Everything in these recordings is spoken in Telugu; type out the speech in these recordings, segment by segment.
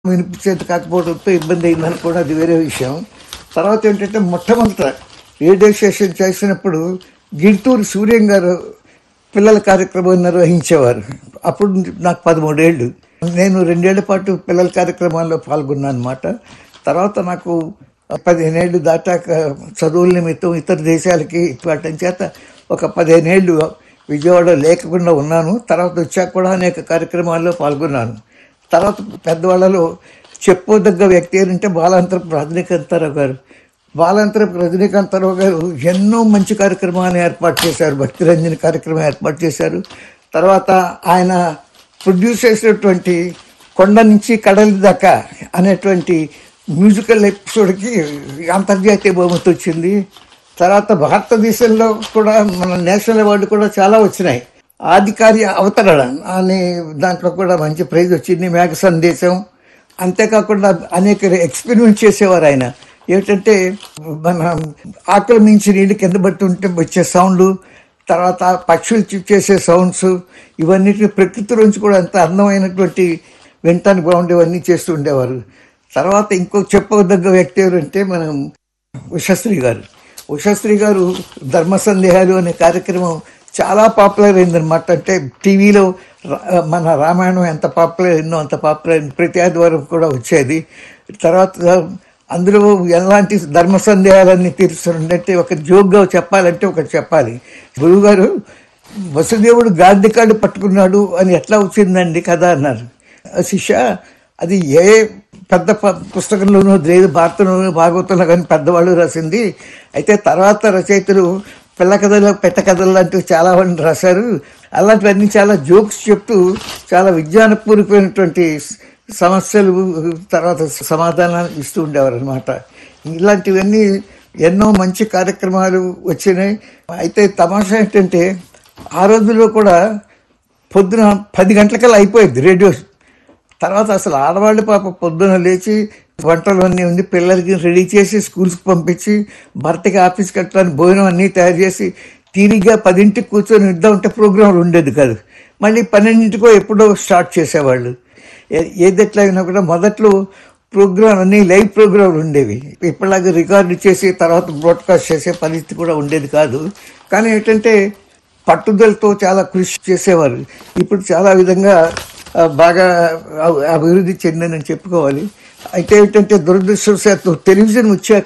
వినిపించేది కాకపోవడంతో ఇబ్బంది అయిందని కూడా అది వేరే విషయం తర్వాత ఏంటంటే మొట్టమొదట రేడియో స్టేషన్ చేసినప్పుడు గిడుతూరు సూర్యం గారు పిల్లల కార్యక్రమం నిర్వహించేవారు అప్పుడు నాకు పదమూడేళ్ళు నేను రెండేళ్ల పాటు పిల్లల కార్యక్రమాల్లో పాల్గొన్నాను అనమాట తర్వాత నాకు పదిహేనేళ్ళు దాటాక చదువుల నిమిత్తం ఇతర దేశాలకి వాటి చేత ఒక పదిహేనేళ్ళు విజయవాడ లేకుండా ఉన్నాను తర్వాత వచ్చాక కూడా అనేక కార్యక్రమాల్లో పాల్గొన్నాను తర్వాత పెద్దవాళ్ళలో చెప్పుకోదగ్గ వ్యక్తి ఏంటంటే బాలాంతరపు రజనీకాంతారావు గారు బాలాంతరపు రజనీకాంతారావు గారు ఎన్నో మంచి కార్యక్రమాలను ఏర్పాటు చేశారు భక్తి రంజని కార్యక్రమం ఏర్పాటు చేశారు తర్వాత ఆయన ప్రొడ్యూస్ చేసినటువంటి కొండ నుంచి కడలి దాకా అనేటువంటి మ్యూజికల్ ఎపిసోడ్కి అంతర్జాతీయ బహుమతి వచ్చింది తర్వాత భారతదేశంలో కూడా మన నేషనల్ అవార్డు కూడా చాలా వచ్చినాయి ఆధికారి అవతరణ అనే దాంట్లో కూడా మంచి ప్రైజ్ వచ్చింది మేఘ సందేశం అంతేకాకుండా అనేక ఎక్స్పెరిమెంట్ చేసేవారు ఆయన ఏంటంటే మన ఆకలి మించి నీళ్ళు కింద పట్టి ఉంటే వచ్చే సౌండ్ తర్వాత పక్షులు చి- చేసే సౌండ్స్ ఇవన్నిటిని ప్రకృతి నుంచి కూడా అంత అందమైనటువంటి వింటానికి బాగుండేవన్నీ చేస్తూ ఉండేవారు తర్వాత ఇంకో చెప్పదగ్గ వ్యక్తి ఎవరంటే మనం ఉషశ్రీ గారు ఉషశ్రీ గారు ధర్మ సందేహాలు అనే కార్యక్రమం చాలా పాపులర్ అయిందనమాట అంటే టీవీలో రా- మన రామాయణం ఎంత పాపులర్ అయిందో అంత పాపులర్ అయింది ప్రతి ఆదివారం కూడా వచ్చేది తర్వాత అందులో ఎలాంటి ధర్మ సందేహాలన్నీ తీరుస్తుందంటే ఒక జోక్గా చెప్పాలంటే ఒకటి చెప్పాలి గురువు గారు వసుదేవుడు గాంధీ కార్డు పట్టుకున్నాడు అని ఎట్లా వచ్చిందండి కదా అన్నారు "ఆ శిష్య అది ఏ పెద్ద ప- పుస్తకంలోనూ లేదు భారతంలోనూ భాగవతంలో కానీ పెద్దవాళ్ళు రాసింది అయితే తర్వాత రచయితలు పిల్ల కథలు పెట్ట కథలు లాంటివి చాలా మంది రాశారు అలాంటివన్నీ చాలా జోక్స్ చెప్తూ చాలా విజ్ఞానపూరితమైనటువంటి సమస్యలు తర్వాత సమాధానాలు ఇస్తూ ఉండేవారు అనమాట ఇలాంటివన్నీ ఎన్నో మంచి కార్యక్రమాలు వచ్చినాయి అయితే తమాషా ఏంటంటే ఆ రోజుల్లో కూడా పొద్దున పది గంటలకల్లా అయిపోయింది రేడియో తర్వాత అసలు ఆడవాళ్ళు పాప పొద్దున లేచి వంటలు అన్నీ ఉంది పిల్లలకి రెడీ చేసి స్కూల్స్కి పంపించి భర్తకి ఆఫీస్కి కట్టడానికి భోజనం అన్నీ తయారు చేసి తీరిగ్గా పదింటికి కూర్చొని ఇద్దాం ఉంటే ప్రోగ్రాంలు ఉండేది కాదు మళ్ళీ పన్నెండింటికో ఎప్పుడో స్టార్ట్ చేసేవాళ్ళు ఏ- ఏది ఎట్లా అయినా కూడా మొదట్లో ప్రోగ్రాం అన్ని లైవ్ ప్రోగ్రాంలు ఉండేవి ఇప్పటిలాగా రికార్డు చేసి తర్వాత బ్రాడ్కాస్ట్ చేసే పరిస్థితి కూడా ఉండేది కాదు కానీ ఏంటంటే పట్టుదలతో చాలా కృషి చేసేవారు ఇప్పుడు చాలా విధంగా ఆ, బాగా అభి- అభివృద్ధి చెందని చెప్పుకోవాలి అయితే ఏంటంటే దురదృష్టవశాత్తు టెలివిజన్ వచ్చాక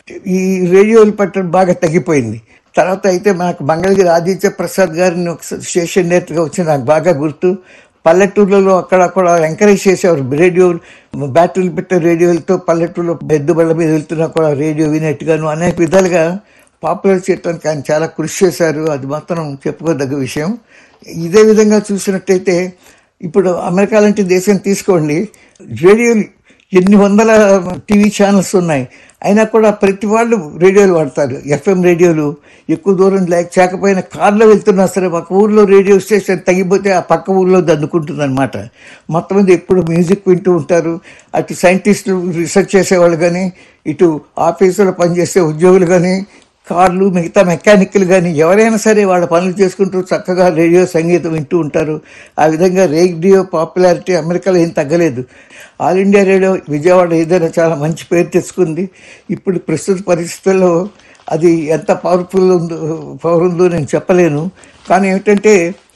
ఈ రేడియోలు పట్టడం బాగా తగ్గిపోయింది తర్వాత అయితే మనకు మంగళగిరి ఆదిత్య ప్రసాద్ గారిని ఒక స్టేషన్ డైరెక్టర్గా వచ్చి నాకు బాగా గుర్తు పల్లెటూర్లలో అక్కడ కూడా ఎంకరేజ్ చేసేవారు రేడియో బ్యాటరీలు పెట్టే రేడియోలతో పల్లెటూరులో పెద్ద బళ్ళ మీద వెళ్తున్నా కూడా రేడియో వినేట్టుగాను అనేక విధాలుగా పాపులర్ చేయడానికి ఆయన చాలా కృషి చేశారు అది మాత్రం చెప్పుకోదగ్గ విషయం ఇదే విధంగా చూసినట్టయితే ఇప్పుడు అమెరికా లాంటి దేశం తీసుకోండి రేడియోలు ఎన్ని వందల టీవీ ఛానల్స్ ఉన్నాయి అయినా కూడా ప్రతి వాళ్ళు రేడియోలు వాడతారు ఎఫ్ఎం రేడియోలు ఎక్కువ దూరం లేక చేయకపోయినా కార్లో వెళ్తున్నా సరే ఒక ఊర్లో రేడియో స్టేషన్ తగ్గిపోతే ఆ పక్క ఊర్లో దందుకుంటుంది అనమాట మొత్తం మీద ఎప్పుడు మ్యూజిక్ వింటూ ఉంటారు అటు సైంటిస్టులు రీసెర్చ్ చేసేవాళ్ళు కానీ ఇటు ఆఫీసులో పనిచేసే ఉద్యోగులు కానీ కార్లు మిగతా మెకానిక్లు కానీ ఎవరైనా సరే వాళ్ళ పనులు చేసుకుంటూ చక్కగా రేడియో సంగీతం వింటూ ఉంటారు ఆ విధంగా రేడియో పాపులారిటీ అమెరికాలో ఏం తగ్గలేదు ఆల్ ఇండియా రేడియో విజయవాడ ఏదైనా చాలా మంచి పేరు తెచ్చుకుంది ఇప్పుడు ప్రస్తుత పరిస్థితుల్లో అది ఎంత పవర్ఫుల్ ఉందో పవర్ ఉందో నేను చెప్పలేను కానీ ఏమిటంటే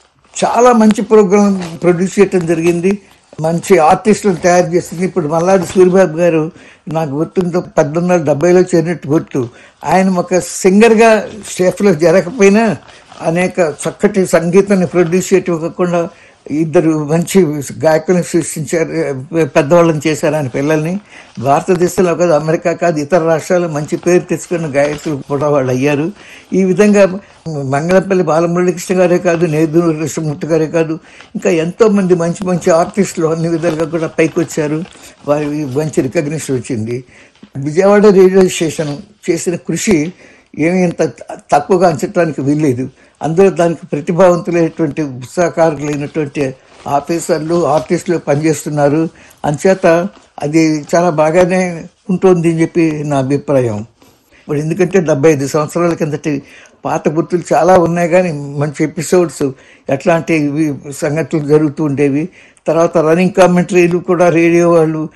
చాలా మంచి ప్రోగ్రాం ప్రొడ్యూస్ చేయడం జరిగింది మంచి ఆర్టిస్టులను తయారు చేసింది ఇప్పుడు మల్లాడి సూరిబాబు గారు నాకు గుర్తుందో పద్దెనిమిది వందల డెబ్బైలో చేరినట్టు గుర్తు ఆయన ఒక సింగర్గా స్టేఫ్లో జరగకపోయినా అనేక చక్కటి సంగీతాన్ని ప్రొడ్యూస్ చేయటం కాకుండా ఇద్దరు మంచి గాయకులను సృష్టించారు పెద్దవాళ్ళని చేశారు ఆయన పిల్లల్ని భారతదేశంలో కాదు అమెరికా కాదు ఇతర రాష్ట్రాల్లో మంచి పేరు తెచ్చుకున్న గాయకులు కూడా వాళ్ళు అయ్యారు ఈ విధంగా మంగళపల్లి బాలమురళీకృష్ణ గారే కాదు నేదూరు కృష్ణమూర్తి గారే కాదు ఇంకా ఎంతో మంది మంచి మంచి ఆర్టిస్టులు అన్ని విధాలుగా కూడా పైకి వచ్చారు వారి మంచి రికగ్నిషన్ వచ్చింది విజయవాడ రేడియో స్టేషన్ చేసిన కృషి ఏమీ ఇంత తక్కువగా అంచడానికి వీల్లేదు అందులో దానికి ప్రతిభావంతులైనటువంటి ఉత్సాహకారులైనటువంటి ఆఫీసర్లు ఆర్టిస్టులు పనిచేస్తున్నారు అంచేత అది చాలా బాగానే ఉంటుంది అని చెప్పి నా అభిప్రాయం ఇప్పుడు ఎందుకంటే డెబ్బై ఐదు సంవత్సరాల కిందటి పాత గుర్తులు చాలా ఉన్నాయి కానీ మంచి ఎపిసోడ్స్ ఎట్లాంటి ఇవి సంగతులు జరుగుతూ ఉండేవి తర్వాత రన్నింగ్ కామెంటరీలు కూడా రేడియో వాళ్ళు